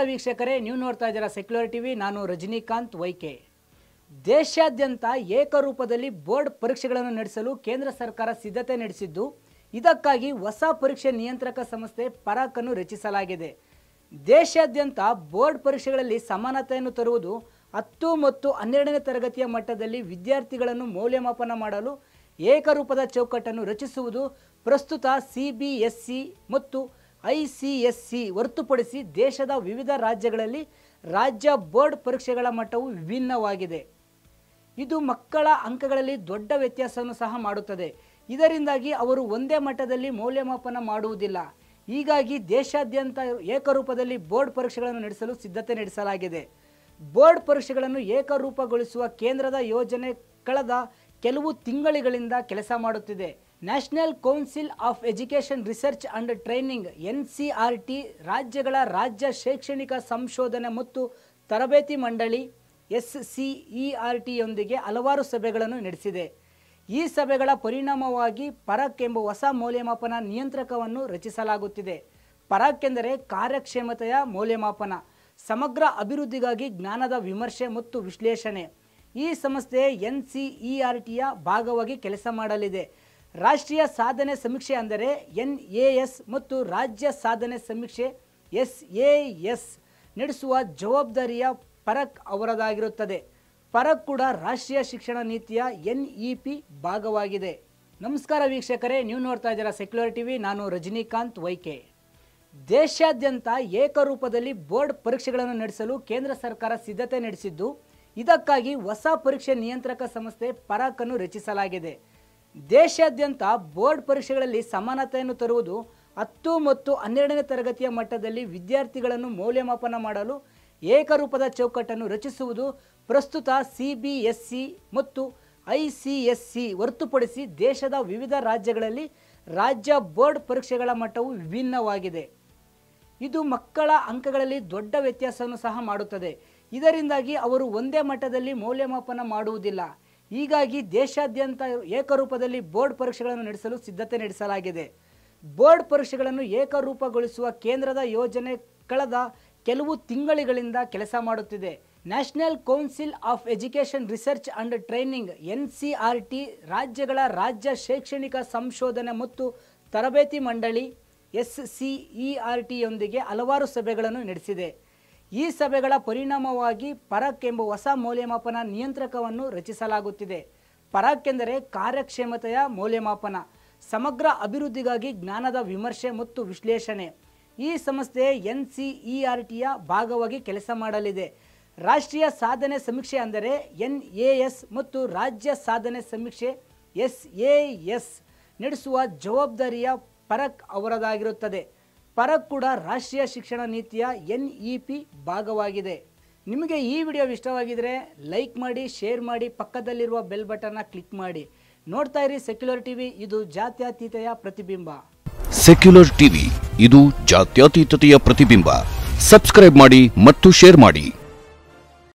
ವೀಕ್ಷಕರೇ ನೀವು ನೋಡ್ತಾ ಇದ್ದೀರಾ ಸೆಕ್ಯುಲರ್ ಟಿವಿ ನಾನು ರಜನಿಕಾಂತ್ ವೈಕೆ ದೇಶಾದ್ಯಂತ ಏಕರೂಪದಲ್ಲಿ ಬೋರ್ಡ್ ಪರೀಕ್ಷೆಗಳನ್ನು ನಡೆಸಲು ಕೇಂದ್ರ ಸರ್ಕಾರ ಸಿದ್ಧತೆ ನಡೆಸಿದ್ದು ಇದಕ್ಕಾಗಿ ಹೊಸ ಪರೀಕ್ಷೆ ನಿಯಂತ್ರಕ ಸಂಸ್ಥೆ ಪರಾಕನ್ನು ರಚಿಸಲಾಗಿದೆ ದೇಶಾದ್ಯಂತ ಬೋರ್ಡ್ ಪರೀಕ್ಷೆಗಳಲ್ಲಿ ಸಮಾನತೆಯನ್ನು ತರುವುದು ಹತ್ತು ಮತ್ತು ಹನ್ನೆರಡನೇ ತರಗತಿಯ ಮಟ್ಟದಲ್ಲಿ ವಿದ್ಯಾರ್ಥಿಗಳನ್ನು ಮೌಲ್ಯಮಾಪನ ಮಾಡಲು ಏಕರೂಪದ ಚೌಕಟ್ಟನ್ನು ರಚಿಸುವುದು ಪ್ರಸ್ತುತ ಸಿ ಬಿ ಎಸ್ ಸಿ ಮತ್ತು ಐ ಸಿ ಎಸ್ ಸಿ ಹೊರತುಪಡಿಸಿ ದೇಶದ ವಿವಿಧ ರಾಜ್ಯಗಳಲ್ಲಿ ರಾಜ್ಯ ಬೋರ್ಡ್ ಪರೀಕ್ಷೆಗಳ ಮಟ್ಟವು ವಿಭಿನ್ನವಾಗಿದೆ ಇದು ಮಕ್ಕಳ ಅಂಕಗಳಲ್ಲಿ ದೊಡ್ಡ ವ್ಯತ್ಯಾಸವನ್ನು ಸಹ ಮಾಡುತ್ತದೆ ಇದರಿಂದಾಗಿ ಅವರು ಒಂದೇ ಮಟ್ಟದಲ್ಲಿ ಮೌಲ್ಯಮಾಪನ ಮಾಡುವುದಿಲ್ಲ ಹೀಗಾಗಿ ದೇಶಾದ್ಯಂತ ಏಕರೂಪದಲ್ಲಿ ಬೋರ್ಡ್ ಪರೀಕ್ಷೆಗಳನ್ನು ನಡೆಸಲು ಸಿದ್ಧತೆ ನಡೆಸಲಾಗಿದೆ ಬೋರ್ಡ್ ಪರೀಕ್ಷೆಗಳನ್ನು ಏಕರೂಪಗೊಳಿಸುವ ಕೇಂದ್ರದ ಯೋಜನೆ ಕಳೆದ ಕೆಲವು ತಿಂಗಳಿಗಳಿಂದ ಕೆಲಸ ಮಾಡುತ್ತಿದೆ National Council of Education Research and Training N C R T ರಾಜ್ಯಗಳ ರಾಜ್ಯ ಶೈಕ್ಷಣಿಕ ಸಂಶೋಧನೆ ಮತ್ತು ತರಬೇತಿ ಮಂಡಳಿ ಎಸ್ ಸಿ ಇ ಆರ್ ಟಿಯೊಂದಿಗೆ ಹಲವಾರು ಸಭೆಗಳನ್ನು ನಡೆಸಿದೆ ಈ ಸಭೆಗಳ ಪರಿಣಾಮವಾಗಿ ಪರಕ್ ಎಂಬ ಹೊಸ ಮೌಲ್ಯಮಾಪನ ನಿಯಂತ್ರಕವನ್ನು ರಚಿಸಲಾಗುತ್ತಿದೆ ಪರಾಕ್ ಎಂದರೆ ಕಾರ್ಯಕ್ಷಮತೆಯ ಮೌಲ್ಯಮಾಪನ ಸಮಗ್ರ ಅಭಿವೃದ್ಧಿಗಾಗಿ ಜ್ಞಾನದ ವಿಮರ್ಶೆ ಮತ್ತು ವಿಶ್ಲೇಷಣೆ ಈ ಸಂಸ್ಥೆ ಎನ್ ಸಿ ಇ ಆರ್ ಟಿಯ ಭಾಗವಾಗಿ ಕೆಲಸ ಮಾಡಲಿದೆ ರಾಷ್ಟ್ರೀಯ ಸಾಧನೆ ಸಮೀಕ್ಷೆ ಅಂದರೆ ಎನ್ ಎ ಎಸ್ ಮತ್ತು ರಾಜ್ಯ ಸಾಧನೆ ಸಮೀಕ್ಷೆ ಎಸ್ ಎ ಎಸ್ ನಡೆಸುವ ಜವಾಬ್ದಾರಿಯ ಪರಕ್ ಅವರದಾಗಿರುತ್ತದೆ ಪರಕ್ ಕೂಡ ರಾಷ್ಟ್ರೀಯ ಶಿಕ್ಷಣ ನೀತಿಯ ಎನ್ ಇ ಪಿ ಭಾಗವಾಗಿದೆ ನಮಸ್ಕಾರ ವೀಕ್ಷಕರೇ ನೀವು ನೋಡ್ತಾ ಇದ್ದೀರಾ ಸೆಕ್ಯುಲರ್ ಟಿವಿ ನಾನು ರಜನಿಕಾಂತ್ ವೈಕೆ ದೇಶಾದ್ಯಂತ ಏಕರೂಪದಲ್ಲಿ ಬೋರ್ಡ್ ಪರೀಕ್ಷೆಗಳನ್ನು ನಡೆಸಲು ಕೇಂದ್ರ ಸರ್ಕಾರ ಸಿದ್ಧತೆ ನಡೆಸಿದ್ದು ಇದಕ್ಕಾಗಿ ಹೊಸ ಪರೀಕ್ಷೆ ನಿಯಂತ್ರಕ ಸಂಸ್ಥೆ ಪರಾಕನ್ನು ರಚಿಸಲಾಗಿದೆ ದೇಶಾದ್ಯಂತ ಬೋರ್ಡ್ ಪರೀಕ್ಷೆಗಳಲ್ಲಿ ಸಮಾನತೆಯನ್ನು ತರುವುದು ಹತ್ತು ಮತ್ತು ಹನ್ನೆರಡನೇ ತರಗತಿಯ ಮಟ್ಟದಲ್ಲಿ ವಿದ್ಯಾರ್ಥಿಗಳನ್ನು ಮೌಲ್ಯಮಾಪನ ಮಾಡಲು ಏಕರೂಪದ ಚೌಕಟ್ಟನ್ನು ರಚಿಸುವುದು ಪ್ರಸ್ತುತ ಸಿ ಬಿ ಎಸ್ ಸಿ ಮತ್ತು ಐ ಸಿ ಎಸ್ ಸಿ ಹೊರತುಪಡಿಸಿ ದೇಶದ ವಿವಿಧ ರಾಜ್ಯಗಳಲ್ಲಿ ರಾಜ್ಯ ಬೋರ್ಡ್ ಪರೀಕ್ಷೆಗಳ ಮಟ್ಟವು ವಿಭಿನ್ನವಾಗಿದೆ ಇದು ಮಕ್ಕಳ ಅಂಕಗಳಲ್ಲಿ ದೊಡ್ಡ ವ್ಯತ್ಯಾಸವನ್ನು ಸಹ ಮಾಡುತ್ತದೆ ಇದರಿಂದಾಗಿ ಅವರು ಒಂದೇ ಮಟ್ಟದಲ್ಲಿ ಮೌಲ್ಯಮಾಪನ ಮಾಡುವುದಿಲ್ಲ ಹೀಗಾಗಿ ದೇಶಾದ್ಯಂತ ಏಕರೂಪದಲ್ಲಿ ಬೋರ್ಡ್ ಪರೀಕ್ಷೆಗಳನ್ನು ನಡೆಸಲು ಸಿದ್ಧತೆ ನಡೆಸಲಾಗಿದೆ ಬೋರ್ಡ್ ಪರೀಕ್ಷೆಗಳನ್ನು ಏಕರೂಪಗೊಳಿಸುವ ಕೇಂದ್ರದ ಯೋಜನೆ ಕಳೆದ ಕೆಲವು ತಿಂಗಳಿಗಳಿಂದ ಕೆಲಸ ಮಾಡುತ್ತಿದೆ National Council of Education Research and Training N C R T ರಾಜ್ಯಗಳ ರಾಜ್ಯ ಶೈಕ್ಷಣಿಕ ಸಂಶೋಧನೆ ಮತ್ತು ತರಬೇತಿ ಮಂಡಳಿ ಎಸ್ ಸಿ ಇ ಆರ್ ಟಿಯೊಂದಿಗೆ ಹಲವಾರು ಸಭೆಗಳನ್ನು ನಡೆಸಿದೆ ಈ ಸಭೆಗಳ ಪರಿಣಾಮವಾಗಿ ಪರಾಕ್ ಎಂಬ ಹೊಸ ಮೌಲ್ಯಮಾಪನ ನಿಯಂತ್ರಕವನ್ನು ರಚಿಸಲಾಗುತ್ತಿದೆ ಪರಾಕ್ ಎಂದರೆ ಕಾರ್ಯಕ್ಷಮತೆಯ ಮೌಲ್ಯಮಾಪನ ಸಮಗ್ರ ಅಭಿವೃದ್ಧಿಗಾಗಿ ಜ್ಞಾನದ ವಿಮರ್ಶೆ ಮತ್ತು ವಿಶ್ಲೇಷಣೆ ಈ ಸಂಸ್ಥೆ ಎನ್ ಸಿ ಇ ಆರ್ ಟಿಯ ಭಾಗವಾಗಿ ಕೆಲಸ ಮಾಡಲಿದೆ ರಾಷ್ಟ್ರೀಯ ಸಾಧನೆ ಸಮೀಕ್ಷೆ ಅಂದರೆ ಎನ್ ಎ ಎಸ್ ಮತ್ತು ರಾಜ್ಯ ಸಾಧನೆ ಸಮೀಕ್ಷೆ ಎಸ್ ಎ ಎಸ್ ನಡೆಸುವ ಜವಾಬ್ದಾರಿಯ ಪರಕ್ ಅವರದಾಗಿರುತ್ತದೆ ಪರಕ್ ಕೂಡ ರಾಷ್ಟ್ರೀಯ ಶಿಕ್ಷಣ ನೀತಿಯ ಎನ್ ಇ ಪಿ ಭಾಗವಾಗಿದೆ ನಿಮಗೆ ಈ ವಿಡಿಯೋ ಇಷ್ಟವಾಗಿದ್ದರೆ ಲೈಕ್ ಮಾಡಿ ಶೇರ್ ಮಾಡಿ ಪಕ್ಕದಲ್ಲಿರುವ ಬೆಲ್ ಬಟನ್ನ ಕ್ಲಿಕ್ ಮಾಡಿ ನೋಡ್ತಾ ಇರಿ ಸೆಕ್ಯುಲರ್ ಟಿವಿ ಇದು ಜಾತ್ಯತೀತೆಯ ಪ್ರತಿಬಿಂಬ ಸೆಕ್ಯುಲರ್ ಟಿವಿ ಇದು ಜಾತ್ಯತೀತತೆಯ ಪ್ರತಿಬಿಂಬ ಸಬ್ಸ್ಕ್ರೈಬ್ ಮಾಡಿ ಮತ್ತು ಶೇರ್ ಮಾಡಿ